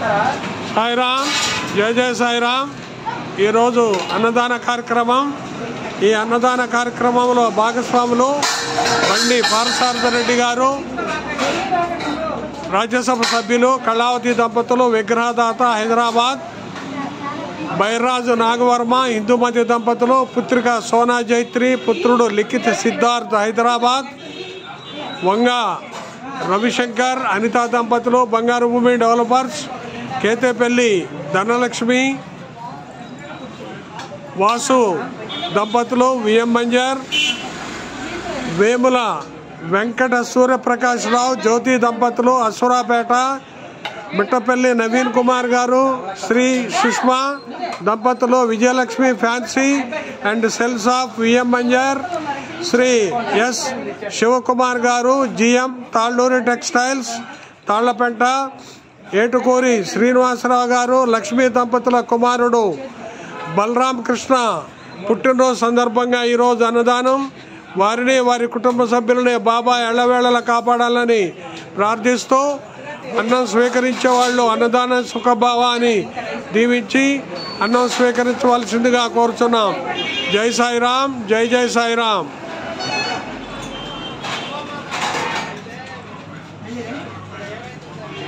సాయిరామ్ జయ జయ సాయిరామ్ ఈరోజు అన్నదాన కార్యక్రమం ఈ అన్నదాన కార్యక్రమంలో భాగస్వాములు బండి పారసారథ రెడ్డి గారు రాజ్యసభ సభ్యులు కళావతి దంపతులు విగ్రహదాత హైదరాబాద్ బైరాజు నాగవర్మ హిందూమతి దంపతులు పుత్రిక సోనా జైత్రి పుత్రుడు లిఖిత్ సిద్ధార్థ్ హైదరాబాద్ వంగ రవిశంకర్ అనిత దంపతులు బంగారు భూమి డెవలపర్స్ కేతేపల్లి ధనలక్ష్మి వాసు దంపతులు విఎం మంజర్ వేముల వెంకట సూర్యప్రకాశ్రావు జ్యోతి దంపతులు అసురాపేట మిట్టపల్లి నవీన్ కుమార్ గారు శ్రీ సుష్మా దంపతులు Vijayalakshmi fancy and cells of VM Manjar Shri S Sivakumar గారు జిఎం తాళ్ళూరి టెక్స్టైల్స్ తాళ్లపెంట ఏటుకూరి శ్రీనివాసరావు గారు లక్ష్మీ దంపతుల కుమారుడు బలరాం కృష్ణ పుట్టినరోజు సందర్భంగా ఈరోజు అన్నదానం వారిని వారి కుటుంబ సభ్యులని బాబా ఎళ్ళవేళలా కాపాడాలని ప్రార్థిస్తూ అన్నం స్వీకరించే వాళ్ళు అన్నదాన సుఖభావాన్ని దీవించి అన్నం స్వీకరించవలసిందిగా కోరుచున్నాం జై సాయిరాం జై జై సాయిరాం